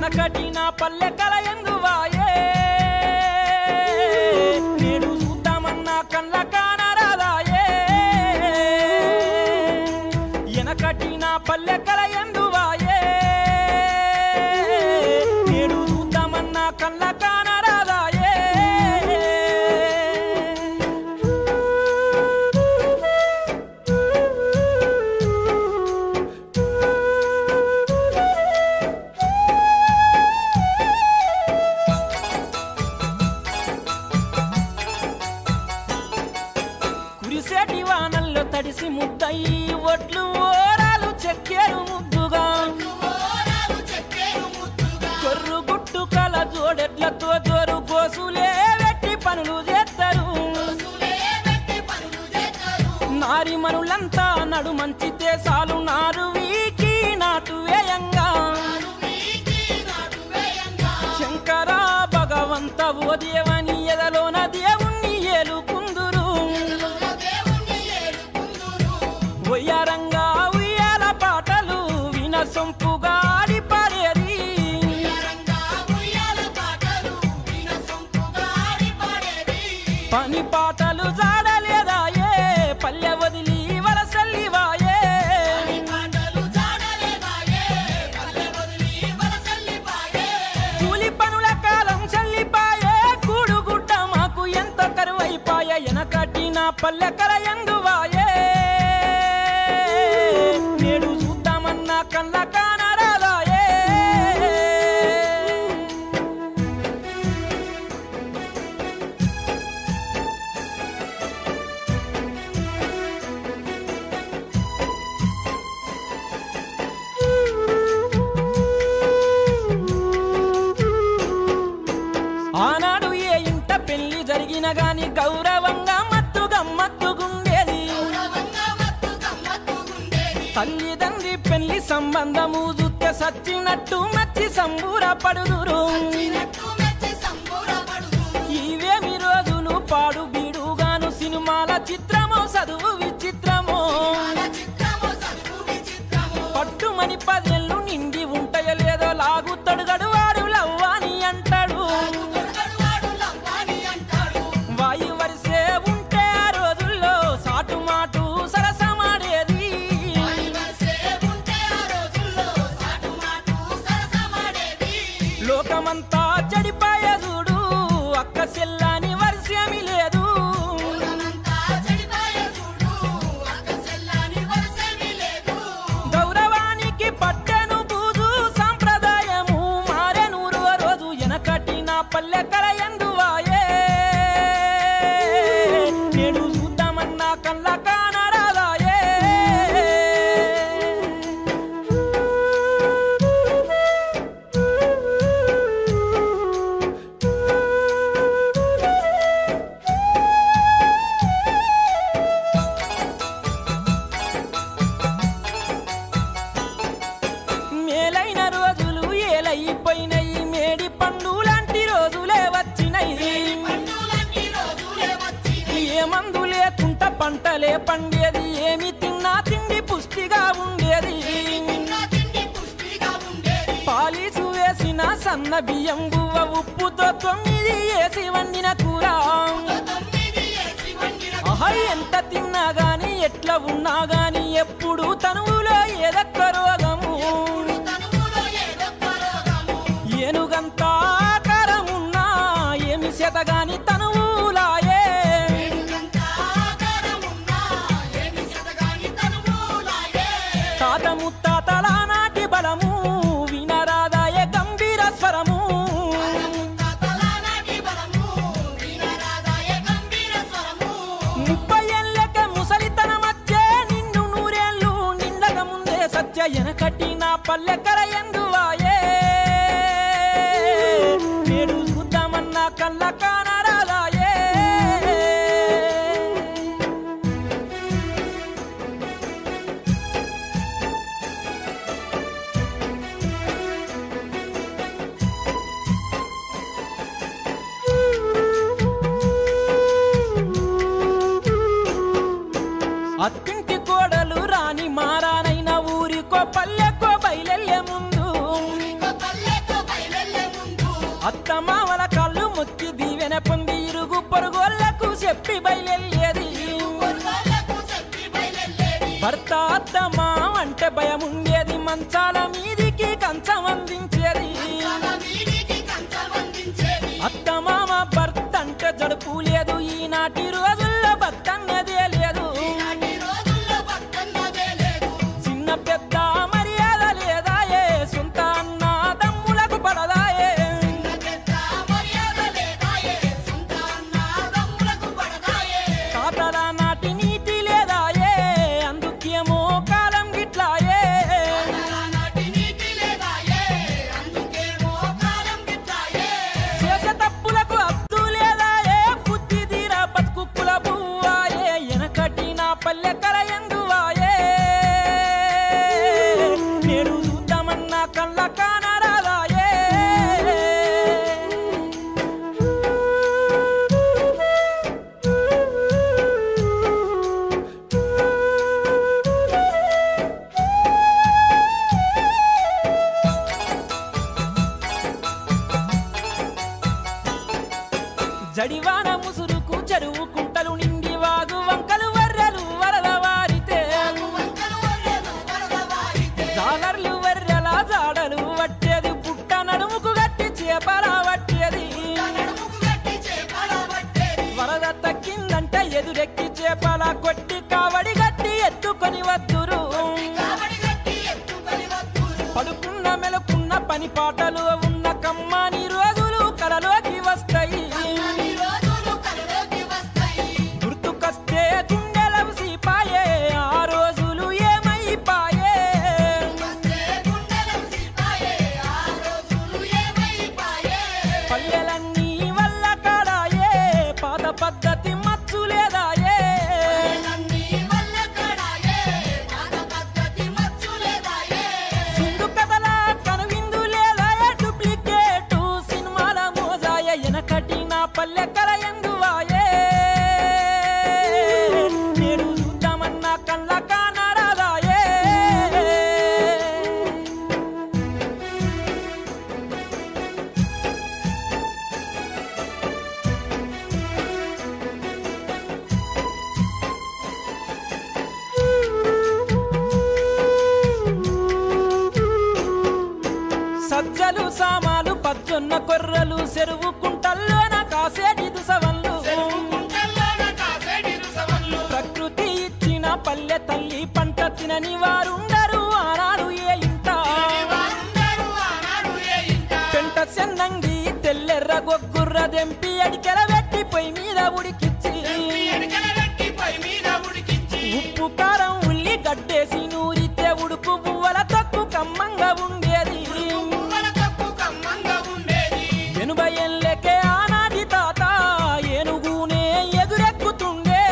ఎనకటి నా పల్లె కల ఎందువాయే నేడు చూద్దామన్నా కళ్ళ కానరాదాయే ఎనకటి నా పల్లె కల ఎందువాయే నేడు చూద్దామన్నా కళ్ళ కానరాదాయే కురిసేటి వానల్లో తడిసి ముద్దయి ఒట్లు ఓరాలు చెక్కేరు ముద్దుగా కొర్రు గుట్టు కల జోడెట్లతో జోరు గోసులే వెట్టి పనులు చేస్తారు నారి మనులంతా నడు మంచితే సాలు నారు వీకి నాటు వేయంగా శంకర భగవంత ఓ దేవని ఎదలోన దేవుణ్ణి ఏలుకుందురు ఒయ్యారంగా ఉయ్యాల పాటలు విన సొంపుగా ఆడి పాడేది పని పాటలు జాడలేదాయే పల్లె వదిలి వలసల్లివాయే కూలి పనుల కాలం చల్లిపాయే కూడుగుడ్డ మాకు ఎంత కరువైపాయే ఎనకటి నా పల్లె కల ఎందువాయే నేడు చూద్దామన్నా కళ్ళ కానరాదాయే ఆనాడు ఏ ఇంట పెళ్లి జరిగిన గాని గౌరవంగా మత్తు గమ్మత్తుగుండేది తల్లిదండ్రి పెళ్లి సంబంధము చూస్తే సచ్చినట్టు మచ్చి సంబూరపడుదురు ఇవేమి రోజులు పాడు బీడుగాను సినిమాల చిత్రమో చదువు విచిత్రమో పట్టుమని పదేళ్ళు నిండి ఉంటాయో లేదో లాగుతాడు గడువాడు లవ్వాని అంటాడు వాయు వరిసే ఉంటే ఆ రోజుల్లో సాటు మాటు సరసమాడేది లోకమంతా చెడిపాయ చూడు అక్క సెల్లాని వర్షమి లేదు గౌరవానికి పట్టెను బూజు సాంప్రదాయము మారెను రో రోజు ఎనకటి నా పల్లె కల ఎందువాయే నేడు చూద్దామన్నా కళ్ళ కానరాదాయే మేలైన రోజులు ఏలైపోయినాయి మేడి పండు లాంటి రోజులే వచ్చినాయి ఏ మందు లేకుంట పంటలే పండేది ఏమి తిన్నా తిండి పుష్టిగా ఉండేది పాలీసు వేసిన సన్న బియ్యం గువ్వ ఉప్పుతో తొమ్మిది వేసి వండిన కూర ఆహా ఎంత తిన్నా గాని ఎట్లా ఉన్నా గాని ఎప్పుడు తనువులో ఏదొక్క రోగము ఏనుగంత ఆకారమున్నా ఏమి శతగాని తనువులాయే తాత ముత్తాతల నాటి బలము వినరాదాయ గంభీర స్వరము ముప్పై ఏళ్ళక ముసలితన మధ్య నిన్ను నూరేళ్ళు నిండక ముందే సత్య ఎనకటి నా పల్లెకర ఎందువాయే నేడు చూద్దామన్నా కళ్ళ కానరాదాయే అత్తింటి కోడలు రాని మారానైన ఊరికో పల్లెకో బయలెల్లే ముందు అత్తమామల కళ్ళు ముక్కి దీవెన పొంది ఇరుగు పొరుగోళ్లకు చెప్పి బయలెళ్ళేది భర్త అత్తమా అంటే భయం ఉండేది మంచాల మీదికి కంచం అందించేది అత్తమామ భర్త అంటే జడుపు లేదు ఈనాటి రోజుల్లో భర్త అన్నదే లేదు చిన్న పెద్ద మర్యాద లేదాయే సొంత అన్న దమ్ములకు పడదాయే తాతల నాటి నీతి లేదాయే అందుకేమో కాలం గిట్లాయే చేసే తప్పులకు అద్దు లేదాయే బుద్ధి తీరా బతుకుల బువ్వాయే ఎనకటి నా పల్లె కలయందువాయే నేడు చూద్దామన్నా కళ్ళ కానరాదాయే జడివాన ముసురుకు చెరువు కుంటలు నిండి వాగు వంకలు వర్రెలు వరద వారితే జాలర్లు వర్రెల జాడలు వట్టేది పుట్ట నడుముకు గట్టి చేపల వట్టేది వరద తగ్గిందంటే ఎదురెక్కి చేపల కొట్టి కావడి గట్టి ఎత్తుకొని వద్దురు పడుకున్న మెలకున్న పని పాటలు ఉన్న కమ్మని రోజులు కలలోకి వస్తాయి గుర్తుకొస్తే గుండెలవు సిపాయే ఆ రోజులు ఏమైపాయే పల్లెలన్నీ వల్ల కాడాయే పాత పద్ధతి మచ్చు లేదాయే సింధు కథల కనువిందు లేదాయే డూప్లికేటు సినిమాల మోజాయ ఎనకటి నా పల్లె కల ఎందువాయే నేడు చూద్దామన్నా కళ్ళ కానరాదాయే సజ్జలు సామాలు పచ్చొన్న కొర్రలు చెరువు కుంటల్లోన కాసేటి దుసవన్లు ప్రకృతి ఇచ్చిన పల్లె తల్లి పంట తినని వారుండరు ఆనాడు ఏ ఇంట పెంట చెన్నంగి తెల్లెర్ర గొగ్గుర్ర దెంపి అడికెల పెట్టి పొయ్యి మీద ఉడికిచ్చి ఉప్పు కారం ఉల్లి గడ్డేసి నూరితే ఉడుకు పువ్వల తక్కు కమ్మంగా ఉండేది ఎనభై ఏళ్ళకే ఆనాటి తాత ఏనుగునే ఎదురెక్కుతుండే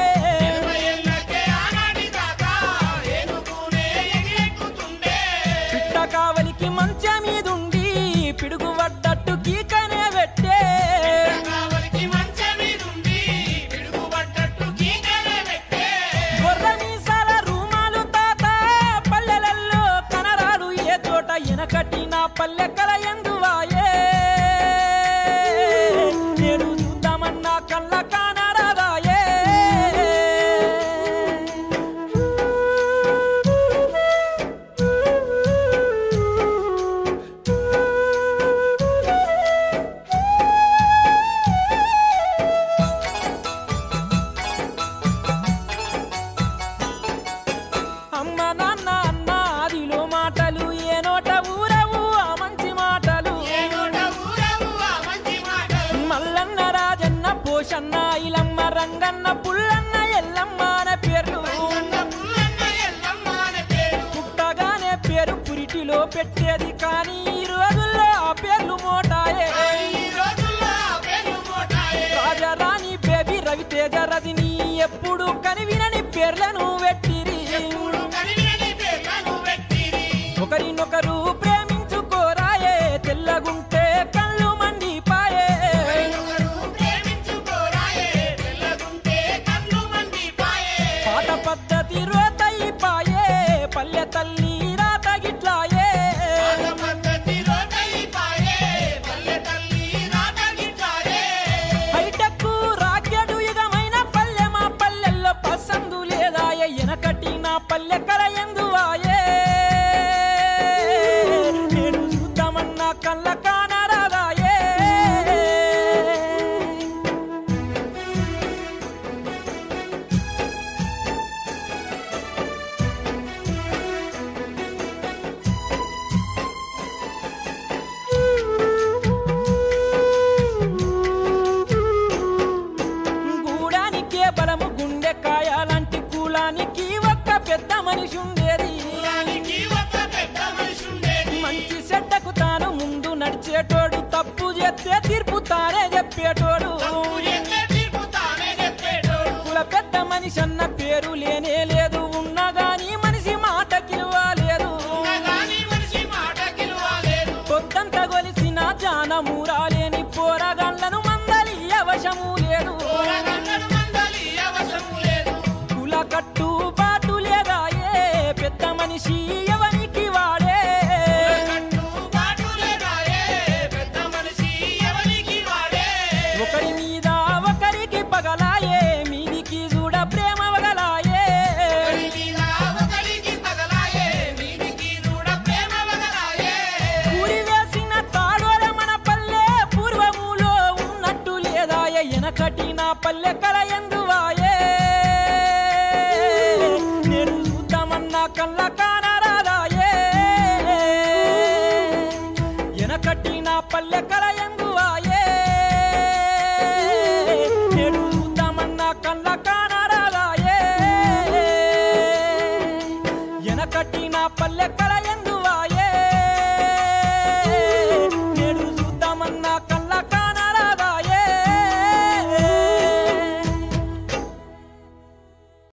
పిట్ట కావలికి మంచ మీదుండి పిడుగు పడ్డట్టు కీకనే పెట్టే గొర్రె మీసాల రూమాలు తాత పల్లెలల్లో కనరాడు ఏ చోట ఎనకటి నా పల్లె కల ఎందువాయే నేను చూద్దామన్నా కళ్ళ కానరాదాయే అమ్మ నాన్న అన్న ఆదిలో మాటలు ఏ నోట ఊరవు ఆ మంచి మాటలు మల్లన్న రాజన్న పోషన్న ఇలమ్మ రంగన్న పుల్లన్న ఎల్లమ్మ అనే పేర్లు పుట్టగానే పేరు పురిటిలో పెట్టేది కానీ ఈ రోజుల్లో ఆ పేర్లు మోటాయే రాజారాణి బేబీ రవితేజ రజని ఎప్పుడు కనివినని పేర్లను పెట్టిరి ఒకరినొకరు ప్రేమించుకోరాయే తెల్లగుంటే కళ్ళు మండిపాయే పాత పద్ధతి రోతయిపాయే పల్లె తల్లి రాత గిట్లాయే పద్ధతి రోటై పాయే పల్లె తల్లి కళ్ళ కానరాదాయే గూడానికే బలము గుండె కాయాలంటి కూలానికి ఒక్క పెద్ద మనిషి ఉండేది కులానికి ఒక పెద్ద మనిషి ఉండేది. మంచి చెడ్డకు తాను ముందు నడిచేటోడు తప్పు చేస్తే తీర్పు తానే చెప్పేటోడు తప్పు చేస్తే తీర్పు తానే చెప్పేటోడు. కుల పెద్ద మనిషి అన్న పేరు లేనే లేదు ఉన్నా గాని మనిషి మాట కిలువలేదు ఉన్నగాని మనిషి మాట గిలువలేదు. పొద్దంత గొలిసిన జానమూరాలేని పోరగాళ్లను మందలి అవశము లేదు పోరగాళ్ళను మందలి అవసరము లేదు. కుల కట్టు బాటు లేదాయే పెద్ద మనిషి ఎవనికి వాడే కట్టు బాటు లేదాయే. పెద్ద మనిషి ఎవరికి వాడే. ఒకరి మీద ఒకరికి పగలాయే మీదికి చూడ ప్రేమ వగలాయే ఒకరి మీద ఒకరికి పగలాయే. మీదికి దూడ ప్రేమ వగలాయే. ఊరి వేసిన తాడోర మన పల్లె పూర్వములో ఉన్నట్టు లేదాయే ఎనకటి నా పల్లె కల ఎందువాయే నేను చూద్దామన్నా కళ్ళ